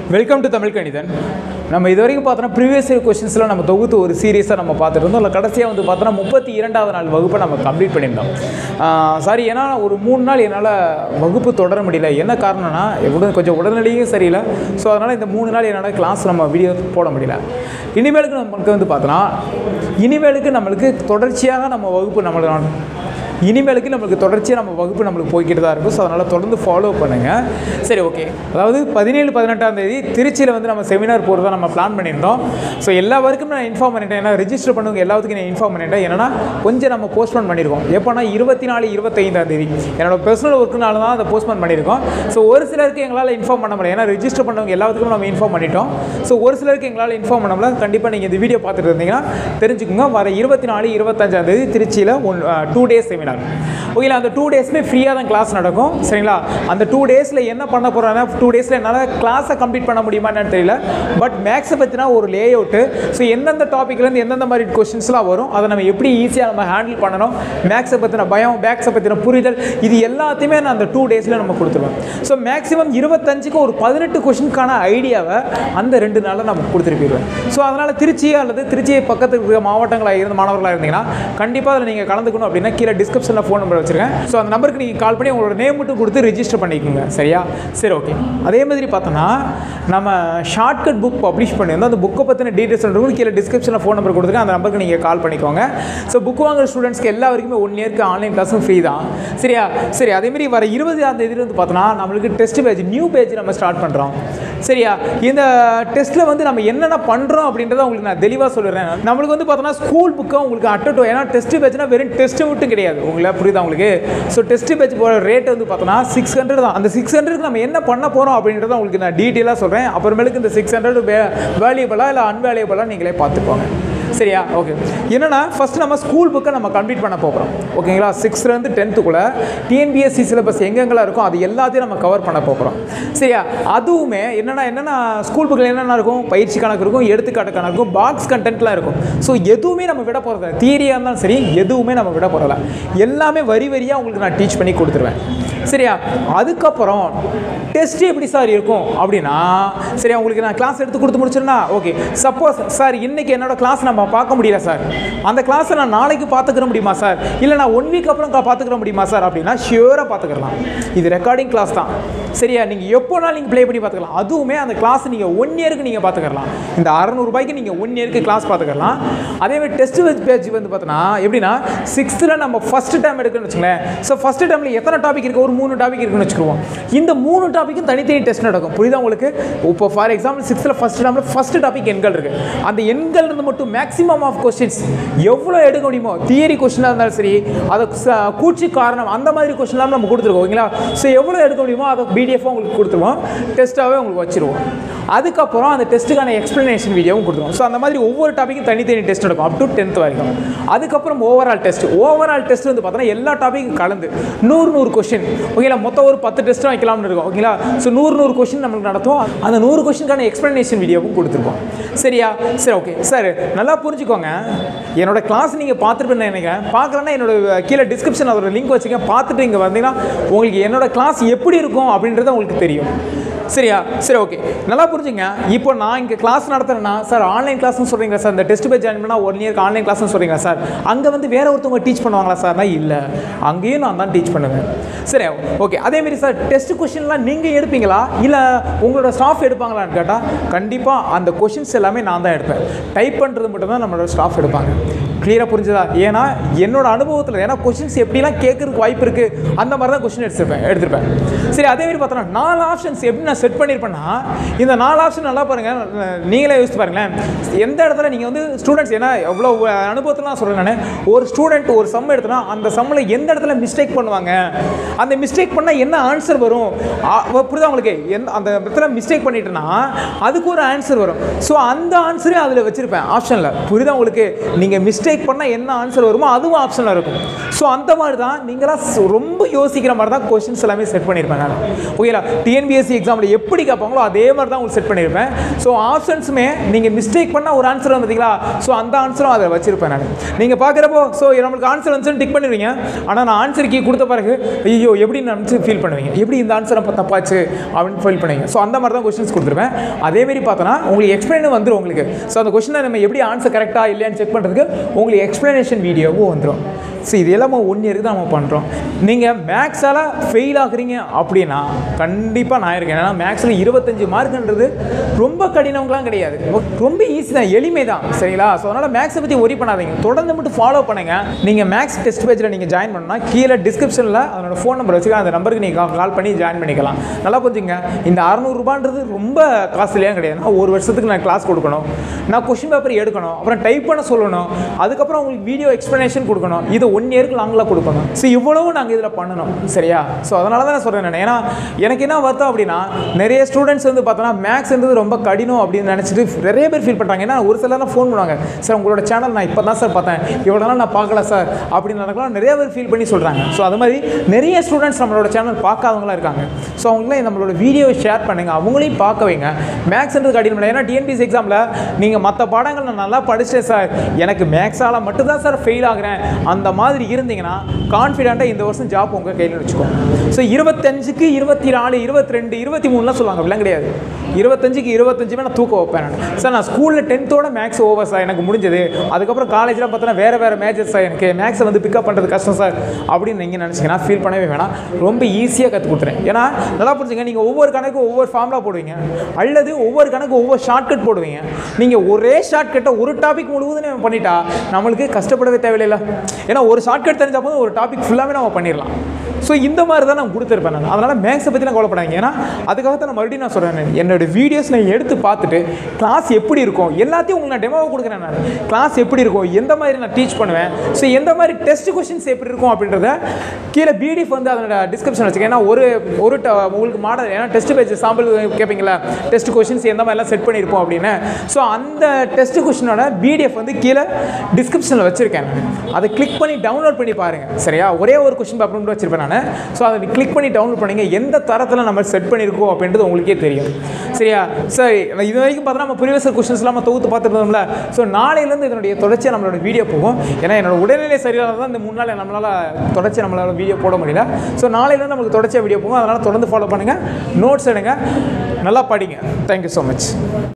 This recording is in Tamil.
வெல்கம் டு தமிழ் கணிதன் நம்ம இது வரைக்கும் பார்த்தோன்னா ப்ரீவியஸ் இயர் கொஸ்டின்ஸ்லாம் நம்ம தொகுத்து ஒரு சீரியஸாக நம்ம பார்த்துட்டு இருந்தோம் இல்லை கடைசியாக வந்து பார்த்தோன்னா முப்பத்தி இரண்டாவது நாள் வகுப்பை நம்ம கம்ப்ளீட் பண்ணியிருந்தோம் சாரி ஏன்னா ஒரு மூணு நாள் என்னால் வகுப்பு தொடர முடியல என்ன காரணம்னா உடனே கொஞ்சம் உடல்நிலையும் சரியில்லை ஸோ அதனால் இந்த மூணு நாள் என்னால் கிளாஸ் நம்ம வீடியோ போட முடியல இனிமேலுக்கு நமக்கு வந்து பார்த்தோன்னா இனிமேலுக்கு நம்மளுக்கு தொடர்ச்சியாக நம்ம வகுப்பு நம்மளுக்கு இனிமேலுக்கு நம்மளுக்கு தொடர்ச்சியாக நம்ம வகுப்பு நம்மளுக்கு போய்கிட்டு தான் இருக்கும் ஸோ அதனால் தொடர்ந்து ஃபாலோ பண்ணுங்கள் சரி ஓகே அதாவது பதினேழு பதினெட்டாம் தேதி திருச்சியில் வந்து நம்ம செமினார் போகிறதா நம்ம பிளான் பண்ணியிருந்தோம் ஸோ எல்லா வரைக்கும் நான் இன்ஃபார்ம் பண்ணிட்டேன் ஏன்னா ரெஜிஸ்டர் பண்ணவங்க எல்லாத்துக்கும் நான் இன்ஃபார்ம் பண்ணிட்டேன் ஏன்னா கொஞ்சம் நம்ம போஸ்ட்போன் பண்ணியிருக்கோம் எப்போனா இருபத்தி நாலு இருபத்தைந்தாம் தேதி என்னோட பர்சனல் ஒர்க்குனால தான் அதை போஸ்ட்போன் பண்ணியிருக்கோம் ஸோ ஒரு சிலருக்கு எங்களால் இன்ஃபார்ம் பண்ண முடியல ஏன்னா ரெஜிஸ்டர் பண்ணவங்க எல்லாத்துக்கும் நம்ம இன்ஃபார்ம் பண்ணிட்டோம் ஸோ ஒரு சிலருக்கு எங்களால் இன்ஃபார்ம் பண்ண முடியல கண்டிப்பாக நீங்கள் இந்த வீடியோ பார்த்துட்டு இருந்தீங்கன்னா தெரிஞ்சுக்கோங்க வர இருபத்தி நாலு இருபத்தஞ்சாம் தேதி திருச்சியில் ஒன் டூ டேஸ் செமினார் ஓகேங்களா அந்த டூ டேஸ்மே ஃப்ரீயாக தான் கிளாஸ் நடக்கும் சரிங்களா அந்த டூ டேஸில் என்ன பண்ண போகிறேன்னா டூ டேஸில் என்னால் கிளாஸை கம்ப்ளீட் பண்ண முடியுமா என்னன்னு தெரியல பட் மேக்ஸை பற்றினா ஒரு லே அவுட்டு ஸோ எந்தெந்த டாப்பிக்லேருந்து எந்தெந்த மாதிரி கொஷின்ஸ்லாம் வரும் அதை நம்ம எப்படி ஈஸியாக நம்ம ஹேண்டில் பண்ணணும் மேக்ஸை பற்றின பயம் மேக்ஸை பற்றின புரிதல் இது எல்லாத்தையுமே நான் அந்த டூ டேஸில் நம்ம கொடுத்துருவேன் ஸோ மேக்ஸிமம் இருபத்தஞ்சுக்கு ஒரு பதினெட்டு கொஷினுக்கான ஐடியாவை அந்த ரெண்டு நாளில் நம்ம கொடுத்துட்டு போயிடுவேன் ஸோ அதனால் திருச்சி அல்லது திருச்சியை பக்கத்தில் இருக்கிற மாவட்டங்களாக இருந்த மாணவர்களாக இருந்தீங்கன்னா கண்டிப்பாக அதில் நீங்கள் கலந்துக்கணும் அப்படின்னா கீழே டிஸ்கிரிப்ஷனில் ஃபோன் நம்பர் வச்சிருக்கேன் ஸோ அந்த நம்பருக்கு நீங்கள் கால் பண்ணி உங்களோட நேம் மட்டும் கொடுத்து ரெஜிஸ்டர் பண்ணிக்கோங்க சரியா சரி ஓகே அதே மாதிரி பார்த்தோன்னா நம்ம ஷார்ட்கட் புக் பப்ளிஷ் பண்ணியிருந்தோம் அந்த புக்கை பற்றின டீட்டெயில்ஸ் இருக்கும் கீழே டிஸ்கிரிப்ஷனில் ஃபோன் நம்பர் கொடுத்துருக்கேன் அந்த நம்பருக்கு நீங்கள் கால் பண்ணிக்கோங்க ஸோ புக் வாங்குற ஸ்டூடெண்ட்ஸ்க்கு எல்லா வரைக்குமே ஒன் இயர்க்கு ஆன்லைன் கிளாஸும் ஃப்ரீ தான் சரியா சரி அதேமாதிரி வர இருபதாம் தேதி வந்து பார்த்தோன்னா நம்மளுக்கு டெஸ்ட் பேஜ் நியூ பேஜ் நம்ம ஸ்டார்ட் பண்ணுறோம் சரியா இந்த டெஸ்ட்டில் வந்து நம்ம என்னென்ன பண்ணுறோம் அப்படின்றத உங்களுக்கு நான் தெளிவாக சொல்லிடுறேன் நம்மளுக்கு வந்து பார்த்தோன்னா ஸ்கூல் புக்கை உங்களுக்கு அட்டோ ஏன்னா டெஸ்ட் பேஜ்னா வெறும் டெஸ்ட்டு மட்டும் கிடையாது உங்களை புரியுதா உங்களுக்கு ஸோ டெஸ்ட் பேஜ் போகிற ரேட் வந்து பார்த்தோன்னா சிக்ஸ் ஹண்ட்ரட் தான் அந்த சிக்ஸ் ஹண்ட்ரட்க்கு நம்ம என்ன பண்ண போகிறோம் அப்படின்றத உங்களுக்கு நான் டீட்டெயிலாக சொல்கிறேன் அப்புறமேலுக்கு இந்த சிக்ஸ் ஹண்ட்ரட் வேல்யூபிளாக இல்லை அன்வேல்யூபிளாக நீங்களே பார்த்துக்கோங்க சரியா ஓகே என்னன்னா ஃபஸ்ட் நம்ம ஸ்கூல் புக்கை நம்ம கம்ப்ளீட் பண்ண போகிறோம் ஓகேங்களா சிக்ஸ்த்லேருந்து டென்த்துக்குள்ளே டிஎன்பிஎஸ்சி சிலபஸ் எங்கெங்கெல்லாம் இருக்கும் அது எல்லாத்தையும் நம்ம கவர் பண்ண போகிறோம் சரியா அதுவுமே என்னென்னா என்னென்னா ஸ்கூல் புக்கில் என்னென்ன இருக்கும் பயிற்சி கணக்கு இருக்கும் எடுத்துக்காட்டு கணக்கு இருக்கும் பாக்ஸ் கண்டென்ட்லாம் இருக்கும் ஸோ எதுவுமே நம்ம விட போகிறது தியரியாக இருந்தாலும் சரி எதுவுமே நம்ம விட போகிறல எல்லாமே வரி வரியாக உங்களுக்கு நான் டீச் பண்ணி கொடுத்துருவேன் சரியா அதுக்கப்புறம் டெஸ்ட் எப்படி சார் இருக்கும் அப்படின்னா சரியா உங்களுக்கு நான் கிளாஸ் எடுத்து கொடுத்து முடிச்சிருந்தா ஓகே சப்போஸ் சார் இன்னைக்கு என்னோட கிளாஸ் நம்ம பார்க்க முடியல சார் அந்த கிளாஸை நான் நாளைக்கு பார்த்துக்கிற முடியுமா சார் இல்லை நான் ஒன் வீக் அப்புறம் கா- பார்த்துக்கிற முடியுமா சார் அப்படின்னா ஷியூராக பார்த்துக்கலாம் இது ரெக்கார்டிங் கிளாஸ் தான் சரியா நீங்கள் எப்போனாலும் நீங்கள் ப்ளே பண்ணி பார்த்துக்கலாம் அதுவுமே அந்த கிளாஸ் நீங்கள் ஒன் இயருக்கு நீங்கள் பார்த்துக்கலாம் இந்த அறநூறுபாய்க்கு நீங்கள் ஒன் இயருக்கு கிளாஸ் பார்த்துக்கலாம் அதேமாதிரி டெஸ்ட் பேஜ் வந்து பார்த்தோன்னா எப்படின்னா சிக்ஸ்த்தில் நம்ம ஃபஸ்ட் டைம் எடுக்கணும்னு வச்சுங்களேன் ஸோ ஃபஸ்ட் டைமில் எத்தனை டாபிக் இருக்குது ஒரு மூணு டாபிக் இருக்குன்னு வச்சுக்குவோம் இந்த மூணு டாப்பிக்கும் தனித்தனி டெஸ்ட் நடக்கும் புரியுதா உங்களுக்கு இப்போ ஃபார் எக்ஸாம்பிள் சிக்ஸ்த்தில் ஃபஸ்ட் டைமில் ஃபஸ்ட் டாபிக் எண்கள் இருக்குது அந்த எண்கள் இருந்து மட்டும் மேக்ஸிமம் ஆஃப் கொஸ்டின்ஸ் எவ்வளோ எடுக்க முடியுமோ தியரி கொஸ்டினாக இருந்தாலும் சரி அதை ச- கூட்சி காரணம் அந்த மாதிரி கொஸ்டின்லாம் நம்ம கொடுத்துருக்கோம் ஓகேங்களா ஸோ எவ்வளோ எடுக்க முடியுமோ அதை பிடிஎஃபாக உங்களுக்கு கொடுத்துருவோம் டெஸ்ட்டாகவே உங்களுக்கு வச்சிருவோம் அதுக்கப்புறம் அந்த டெஸ்ட்டுக்கான எக்ஸ்ப்ளனேஷன் வீடியோவும் கொடுத்துருவோம் ஸோ அந்த மாதிரி ஒவ்வொரு டாப்பிக்கும் தனித்தனி டெஸ்ட் நடக்கும் அப் டு டென்த் வரைக்கும் அதுக்கப்புறம் ஓவரால் டெஸ்ட் ஓவரால் டெஸ்ட் வந்து பார்த்தோன்னா எல்லா டாப்பிக்கும் கலந்து நூறு நூறு கொஸ்டின் ஓகேங்களா மொத்தம் ஒரு பத்து டெஸ்ட்டும் வைக்கலாம்னு இருக்கோம் ஓகேங்களா ஸோ நூறு நூறு கொஸ்டின் நம்மளுக்கு நடத்தும் அந்த நூறு கொஸ்டினுக்கான எக்ஸ்ப்ளனேஷன் வீடியோவும் கொடுத்துருப்போம் சரியா சரி ஓகே சார் நல்லா புரிஞ்சுக்கோங்க என்னோட கிளாஸ் நீங்கள் பார்த்துருப்பேன்னு நினைக்கிறேன் பார்க்கலன்னா என்னோட கீழே டிஸ்கிரிப்ஷன் அதோட லிங்க் வச்சுக்கேன் பார்த்துட்டு இங்கே வந்தீங்கன்னா உங்களுக்கு என்னோட கிளாஸ் எப்படி இருக்கும் அப்படின்றது உங்களுக்கு தெரியும் சரியா சரி ஓகே நல்லா புரிஞ்சுங்க இப்போ நான் இங்கே கிளாஸ் நடத்துறேன்னா சார் ஆன்லைன் கிளாஸ்னு சொல்கிறீங்களா சார் இந்த டெஸ்ட் பேஜ் ஜாயின் பண்ணால் ஒன் இயர்க்கு ஆன்லைன் கிளாஸ்னு சொல்கிறீங்களா சார் அங்கே வந்து வேற ஒருத்தவங்க டீச் பண்ணுவாங்களா சார்னா இல்லை அங்கேயும் நான் தான் டீச் பண்ணுவேன் சரி ஓகே அதேமாரி சார் டெஸ்ட் கொஷின்லாம் நீங்கள் எடுப்பீங்களா இல்லை உங்களோட ஸ்டாஃப் எடுப்பாங்களான்னு கேட்டால் கண்டிப்பாக அந்த கொஷின்ஸ் எல்லாமே நான் தான் எடுப்பேன் டைப் பண்ணுறது மட்டும்தான் நம்மளோட ஸ்டாஃப் எடுப்பாங்க கிளியராக புரிஞ்சதா ஏன்னா என்னோட அனுபவத்தில் ஏன்னா கொஷின்ஸ் எப்படிலாம் கேட்கறதுக்கு வாய்ப்பு இருக்குது அந்த மாதிரி தான் கொஷின் எடுத்திருப்பேன் எடுத்திருப்பேன் சரி அதே மாதிரி பார்த்தோன்னா நாலு ஆப்ஷன்ஸ் எப்படி நான் செட் பண்ணியிருப்பேன்னா இந்த நாலு ஆப்ஷன் நல்லா பாருங்கள் நீங்களே யோசிச்சு பாருங்களேன் எந்த இடத்துல நீங்கள் வந்து ஸ்டூடெண்ட்ஸ் ஏன்னா எவ்வளோ அனுபவத்தில் நான் சொல்கிறேன் நான் ஒரு ஸ்டூடெண்ட் ஒரு சம் எடுத்தனா அந்த சம்மில் எந்த இடத்துல மிஸ்டேக் பண்ணுவாங்க அந்த மிஸ்டேக் பண்ணால் என்ன ஆன்சர் வரும் ஆ, புரியுதா உங்களுக்கு எந்த அந்த இடத்துல மிஸ்டேக் பண்ணிட்டேன்னா அதுக்கு ஒரு ஆன்சர் வரும் ஸோ அந்த ஆன்சரே அதில் வச்சுருப்பேன் ஆப்ஷனில் புரியுதா உங்களுக்கு நீங்கள் மிஸ்டேக் பண்ணால் என்ன ஆன்சர் வருமோ அதுவும் ஆப்ஷனில் இருக்கும் ஸோ அந்த மாதிரி தான் நீங்களாம் ச- ரொம்ப யோசிக்கிற மாதிரி தான் கொஷின்ஸ் எல்லாமே செட் பண்ணியிருப்பேன் நான் ஓகேலா டிஎன்பிஎஸ்சி எக்ஸாமில் எக்ஸாமில் எப்படி கேட்பாங்களோ அதே மாதிரி தான் உங்களுக்கு செட் பண்ணியிருப்பேன் ஸோ ஆப்ஷன்ஸுமே நீங்கள் மிஸ்டேக் பண்ணால் ஒரு ஆன்சர் பார்த்தீங்களா ஸோ அந்த ஆன்சரும் அதை வச்சிருப்பேன் நான் நீங்கள் பார்க்குறப்போ ஸோ நம்மளுக்கு ஆன்சர் வந்துச்சுன்னு டிக் பண்ணிடுவீங்க ஆனால் நான் ஆன்சர் கீ கொடுத்த பிறகு ஐயோ எப்படி நினச்சி ஃபீல் பண்ணுவீங்க எப்படி இந்த ஆன்சர் அப்போ தப்பாச்சு அப்படின்னு ஃபீல் பண்ணுவீங்க ஸோ அந்த மாதிரி தான் கொஸ்டின்ஸ் கொடுத்துருப்பேன் அதேமாரி பார்த்தோன்னா உங்களுக்கு எக்ஸ்பிளைன் வந்துடும் உங்களுக்கு ஸோ அந்த கொஸ்டினை நம்ம எப்படி ஆன்சர் கரெக்டாக இல்லையான்னு செக் பண்ணுறதுக்கு உங்களுக்கு எக்ஸ்ப்ளனேஷன் வீடியோவும் வந்துடும் ஸோ இது எல்லாமே ஒன் இயருக்கு தான் நம்ம பண்ணுறோம் நீங்கள் மேக்ஸால் ஃபெயில் ஆகுறீங்க அப்படின்னா கண்டிப்பாக நான் இருக்கேன் ஏன்னா மேக்ஸில் இருபத்தஞ்சு மார்க்குன்றது ரொம்ப கடினவங்களாம் கிடையாது ரொம்ப ஈஸி தான் எளிமை தான் சரிங்களா ஸோ அதனால் மேக்ஸை பற்றி ஒரி பண்ணாதீங்க தொடர்ந்து மட்டும் ஃபாலோ பண்ணுங்கள் நீங்கள் மேக்ஸ் டெஸ்ட் பேஜில் நீங்கள் ஜாயின் பண்ணணும்னா கீழே டிஸ்கிரிப்ஷனில் அதனோட ஃபோன் நம்பர் வச்சுக்க அந்த நம்பருக்கு நீங்கள் கால் பண்ணி ஜாயின் பண்ணிக்கலாம் நல்லா புரிஞ்சுங்க இந்த அறநூறுபான்றது ரொம்ப காஸ்ட்லியாக கிடையாது நான் ஒரு வருஷத்துக்கு நான் கிளாஸ் கொடுக்கணும் நான் கொஷின் பேப்பர் எடுக்கணும் அப்புறம் டைப் பண்ண சொல்லணும் அதுக்கப்புறம் உங்களுக்கு வீடியோ எக்ஸ்ப்ளனேஷன் கொடுக்கணும் இது ஒன் இயருக்கு லாங்கில் கொடுக்கணும் ஸோ இவ்வளவும் நாங்கள் இதில் பண்ணணும் சரியா ஸோ அதனால தான் நான் சொல்கிறேன் நான் ஏன்னா எனக்கு என்ன வருத்தம் அப்படின்னா நிறைய ஸ்டூடெண்ட்ஸ் வந்து பார்த்தோன்னா மேக்ஸ்ன்றது ரொம்ப கடினம் அப்படின்னு நினச்சிட்டு நிறைய பேர் ஃபீல் பண்ணுறாங்க ஏன்னா ஒரு சிலர்லாம் ஃபோன் பண்ணுவாங்க சார் உங்களோட சேனல் நான் இப்போ தான் சார் பார்த்தேன் இவ்வளோ நாள் நான் பார்க்கல சார் அப்படின்னு நடக்கலாம் நிறைய பேர் ஃபீல் பண்ணி சொல்கிறாங்க ஸோ அது மாதிரி நிறைய ஸ்டூடெண்ட்ஸ் நம்மளோட சேனல் பார்க்காதவங்களாம் இருக்காங்க ஸோ அவங்களாம் நம்மளோட வீடியோ ஷேர் பண்ணுங்கள் அவங்களையும் பார்க்க வைங்க மேக்ஸ்ன்றது கடினம் இல்லை ஏன்னா டிஎன்பிஎஸ் எக்ஸாமில் நீங்கள் மற்ற பாடங்கள் நான் நல்லா படித்தேன் சார் எனக்கு மேக்ஸால் மட்டும்தான் சார் ஃபெயில் ஆகுறேன் அந்த மாதிரி இருந்தீங்கன்னா கான்ஃபிடென்ட்டாக இந்த வருஷம் ஜாப் உங்கள் கையில் வச்சுக்கோங்க ஸோ இருபத்தஞ்சுக்கு இருபத்தி நாலு இருபத்தி ரெண்டு இருபத்தி மூணுலாம் சொல்லுவாங்க அப்படிலாம் கிடையாது இருபத்தஞ்சுக்கு இருபத்தஞ்சுமே நான் தூக்க வைப்பேன் நான் சார் நான் ஸ்கூலில் டென்த்தோட மேக்ஸ் ஓவர் சார் எனக்கு முடிஞ்சது அதுக்கப்புறம் காலேஜில் பார்த்தோன்னா வேறு வேறு மேஜர் சார் எனக்கு மேக்ஸை வந்து பிக்கப் பண்ணுறது கஷ்டம் சார் அப்படின்னு நீங்கள் நினச்சிங்கன்னா ஃபீல் பண்ணவே வேணாம் ரொம்ப ஈஸியாக கற்றுக் கொடுத்துறேன் ஏன்னா நல்லா புரிஞ்சுங்க நீங்கள் ஒவ்வொரு கணக்கு ஒவ்வொரு ஃபார்முலா போடுவீங்க அல்லது ஒவ்வொரு கணக்கு ஒவ்வொரு ஷார்ட்கட் போடுவீங்க நீங்கள் ஒரே ஷார்ட்கட்டை ஒரு டாபிக் முழுவதும் நம்ம பண்ணிட்டா நம்மளுக்கு கஷ்டப்படவே தேவையில்லை ஏன்னா ஒரு ஷார்ட்கட் தெரிஞ்ச போது ஒரு டாபிக் ஃபுல்லாகவே நம்ம பண்ணிடலாம் ஸோ இந்த மாதிரி தான் நான் கொடுத்துருப்பேன் நான் அதனால் மேக்ஸை பற்றிலாம் கவலைப்படாதீங்க ஏன்னா அதுக்காக தான் நான் மறுபடியும் நான் சொல்கிறேன் என்னோட வீடியோஸ் நான் எடுத்து பார்த்துட்டு கிளாஸ் எப்படி இருக்கும் எல்லாத்தையும் உங்களுக்கு நான் டெமோவாக கொடுக்குறேன் நான் கிளாஸ் எப்படி இருக்கும் எந்த மாதிரி நான் டீச் பண்ணுவேன் ஸோ எந்த மாதிரி டெஸ்ட் கொஷின்ஸ் எப்படி இருக்கும் அப்படின்றத கீழே பிடிஎஃப் வந்து அதோட டிஸ்கிரிப்ஷன் வச்சுக்கேன் ஏன்னா ஒரு ஒரு ட- உங்களுக்கு மாடல் ஏன்னா டெஸ்ட் பேஜ் சாம்பிள் கேட்பீங்களா டெஸ்ட் கொஷின்ஸ் எந்த மாதிரிலாம் செட் பண்ணியிருப்போம் அப்படின்னு ஸோ அந்த டெஸ்ட் கொஷினோட பிடிஎஃப் வந்து கீழே டிஸ்கிரிப்ஷனில் வச்சுருக்கேன் அதை கிளிக் பண்ணி டவுன்லோட் பண்ணி பாருங்கள் சரியா ஒரே ஒரு கொஷின் பேப்பர் மட்டும் வச்சிருப்பேன் நான் ஸோ அதை கிளிக் பண்ணி டவுன்லோட் பண்ணீங்க எந்த தரத்தில் நம்ம செட் பண்ணியிருக்கோம் அப்படின்றது உங்களுக்கே தெரியும் சரியா சரி இது வரைக்கும் பார்த்தா நம்ம ப்ரீவியஸ் கொஷின்ஸ்லாம் நம்ம தொகுத்து பார்த்துருந்தோம்ல ஸோ நாளையிலேருந்து இதனுடைய தொடர்ச்சியாக நம்மளோட வீடியோ போகும் ஏன்னா என்னோட உடல்நிலை சரியாக தான் இந்த மூணு நாள் நம்மளால் தொடர்ச்சி நம்மளால் வீடியோ போட முடியல ஸோ நாளையிலேருந்து நம்மளுக்கு தொடர்ச்சியாக வீடியோ போகும் அதனால் தொடர்ந்து ஃபாலோ பண்ணுங்கள் நோட்ஸ் எடுங்க நல்லா படிங்க தேங்க்யூ ஸோ மச்